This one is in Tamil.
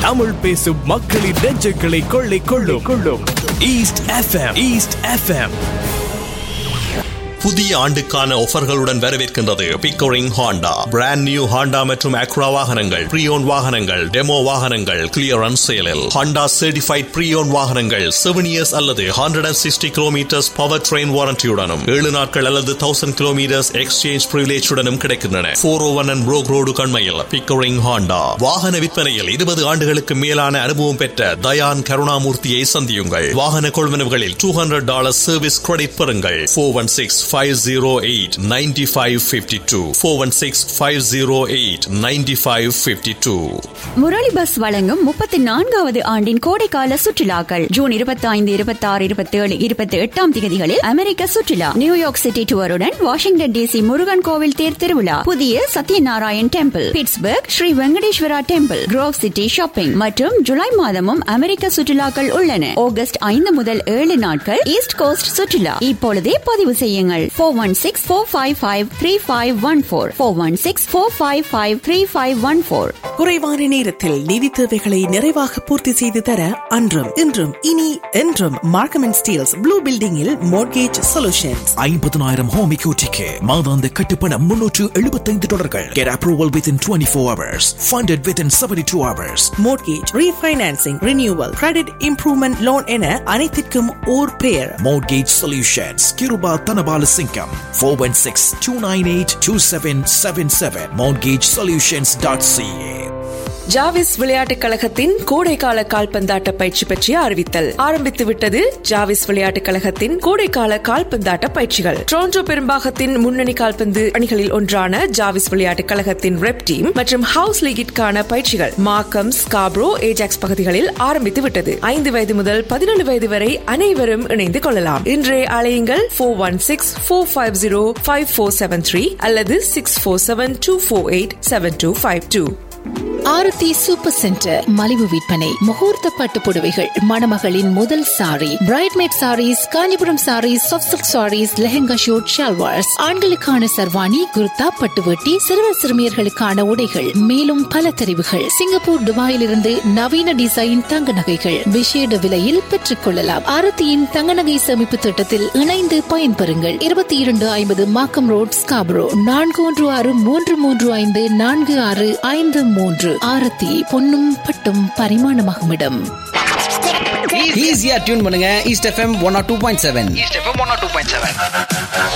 தமிழ் பேசும் மக்களின் நெஞ்சுகளை கொள்ளை கொள்ளும் கொள்ளும் ஈஸ்ட் எஃப்எம் ஈஸ்ட் எஃப்எம் புதிய ஆண்டுக்கான ஆஃபர்களுடன் வரவேற்கின்றது Pickering Honda brand new Honda மற்றும் அக்ரா வாகனங்கள் ப்ரீயோன் வாகனங்கள் டெமோ வாகனங்கள் கிளியரன்ஸ் சேலில் ஹாண்டா சர்டிஃபைட் ப்ரீயோன் வாகனங்கள் செவன் இயர்ஸ் அல்லது hundred and sixty kilometres power train வாரண்டியுடனும் ஏழு நாட்கள் அல்லது தௌசண்ட் கிலோமீட்டர்ஸ் எக்ஸ்சேஞ்ச் பிரிவிலேஜுடனும் கிடைக்கின்றன four O one and Brock road கண்மையில் பிக்கோரிங் ஹாண்டா வாகன விற்பனையில் இருபது ஆண்டுகளுக்கு மேலான அனுபவம் பெற்ற தயான் கருணாமூர்த்தியை சந்தியுங்கள் வாகன கொள்வனவுகளில் two hundred dollar service credit பெறுங்கள் four one six 508 9552 416 508 9552 Murali bus வழங்கும் முப்பத்தி நான்காவது ஆண்டின் கோடைக்கால சுற்றுலாக்கள் ஜூன் இருபத்தி ஐந்து இருபத்தி ஆறு இருபத்தி ஏழு இருபத்தி எட்டாம் தேதிகளில் அமெரிக்க சுற்றுலா நியூயார்க் சிட்டி டூருடன் வாஷிங்டன் டிசி முருகன் கோவில் தேர் திருவிழா புதிய Satyanarayan temple Pittsburgh Sri Venkateswara temple grove city shopping மற்றும் ஜூலை மாதமும் அமெரிக்க சுற்றுலாக்கள் உள்ளன ஆகஸ்ட் ஐந்து முதல் ஏழு நாட்கள் ஈஸ்ட் கோஸ்ட் சுற்றுலா இப்பொழுதே பதிவு செய்யுங்கள் four one six four five five three five one four four one six four five five three five one four குறைவான நேரத்தில் நிதி தேவைகளை நிறைவாக பூர்த்தி செய்து தர அன்றும் இன்றும் இனி என்றும் மார்க்கம் அண்ட் ஸ்டீல்ஸ் ப்ளூ பில்டிங்கில் மோர்கேஜ் சொல்யூஷன்ஸ் ஐம்பதனாயிரம் ஹோம் எக்யூட்டிக்கு மாதாந்த கட்டுப்பணம் முன்னூற்று எழுபத்தைந்து டாலர்கள் Get approval within 24 hours. Funded within 72 hours. Mortgage refinancing renewal credit improvement loan என அனைத்திற்கும் ஓர் பெயர் Mortgage Solutions. Kiruba Tanabala Singham. 416-298-2777. MortgageSolutions.ca. ஜாவிஸ் விளையாட்டுக் கழகத்தின் கோடைக்கால கால்பந்தாட்ட பயிற்சி பற்றிய அறிவித்தல் ஆரம்பித்து விட்டது ஜாவிஸ் விளையாட்டுக் கழகத்தின் கோடைக்கால கால்பந்தாட்ட பயிற்சிகள் டொரண்டோ பெரும்பாகத்தின் முன்னணி கால்பந்து அணிகளில் ஒன்றான ஜாவிஸ் விளையாட்டுக் கழகத்தின் ரெப் டீம் மற்றும் ஹவுஸ் லீகிற்கான பயிற்சிகள் மார்க்கம் ஸ்காப்ரோ ஏஜாக்ஸ் பகுதிகளில் ஆரம்பித்து விட்டது ஐந்து வயது முதல் பதினேழு வயது வரை அனைவரும் இணைந்து கொள்ளலாம் இன்றைய அலையுங்கள் four one six four five zero five four seven three அல்லது six four seven two four eight seven two five two Aarthi super centre மலிவு விற்பனை முகூர்த்த பட்டு புடவைகள் மணமகளின் முதல் sari bridesmaid saris Kanchipuram saris soft saris lehenga suit salwars ஆண்களுக்கான சர்வாணி குர்தா பட்டுவட்டி சிறுவர் சிறுமியர்களுக்கான உடைகள் மேலும் பல தெரிவுகள் சிங்கப்பூர் துபாயிலிருந்து நவீன டிசைன் தங்க நகைகள் விசேட விலையில் பெற்றுக் கொள்ளலாம் ஆரத்தியின் தங்க நகை சேமிப்பு திட்டத்தில் இணைந்து பயன்பெறுங்கள் இருபத்தி இரண்டு ஐம்பது மாக்கம் ரோட் ஸ்காபரோ நான்கு ஒன்று ஆறு மூன்று மூன்று ஐந்து நான்கு ஆறு ஐந்து மூன்று ஆரத்தி பொன்னும் பட்டும் பரிமாணமாகும் இடம் ஈஸியா டியூன் பண்ணுங்க east FM one or two point seven east FM one or two point seven